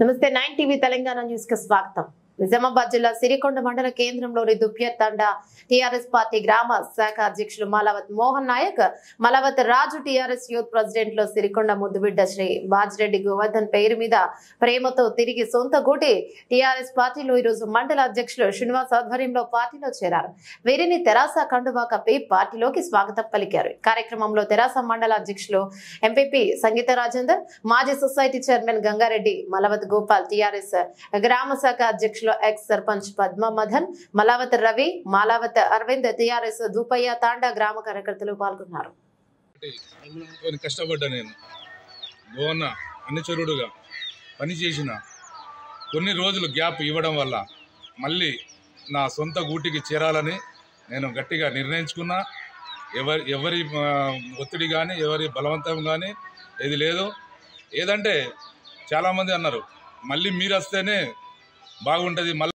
నమస్తే nine TV Telangana news కి స్వాగతం నిజామాబాద్ జిల్లా సిరికొండ మండల కేంద్రంలోని దుప్యతండ టీఆర్ఎస్ పార్టీ గ్రామ శాఖ అధ్యక్షులు Malavath Mohan Nayak Malavath Raju TRS youth president లో సిరికొండ ముద్దుబిడ్డ శ్రీ బాజిరెడ్డి గోవర్ధన్ పేరు మీద ప్రేమతో తిరిగి సొంత గూటి టీఆర్ఎస్ పార్టీలో ఈరోజు మండల అధ్యక్షులు శ్రీనివాస్ ఆధ్వర్యంలో పార్టీలో చేరారు వీరిని తెరాస కండువా కప్పి పార్టీలోకి స్వాగతం పలికారు ఈ కార్యక్రమంలో తెరాస మండల అధ్యక్షులు ఎంపీపీ సంగీత రాజేందర్ మాజీ society chairman Gangareddy Malavath Gopal TRS గ్రామ శాఖ అధ్యక్షులు ఎక్స్ సర్పంచ్ పద్మ మదన్ మలావత్ రవి మాలావత్ అరవింద్ టీఆర్ఎస్ దూపయ్య తాండా గ్రామ కార్యకర్తలు పాల్గొన్నారు కొన్ని కష్టపడ్డా నేను గోవన్న అనుచరుడుగా పనిచేసిన కొన్ని రోజులు గ్యాప్ ఇవ్వడం వల్ల మళ్ళీ నా సొంత గూటికి చేరాలని నేను గట్టిగా నిర్ణయించుకున్నా ఎవరి ఎవరి ఆ, ఒత్తిడి కానీ ఎవరి బలవంతం కానీ ఏది లేదు ఏదంటే చాలామంది అన్నారు మళ్ళీ మీరు వస్తేనే బాగుంటుంది మళ్ళీ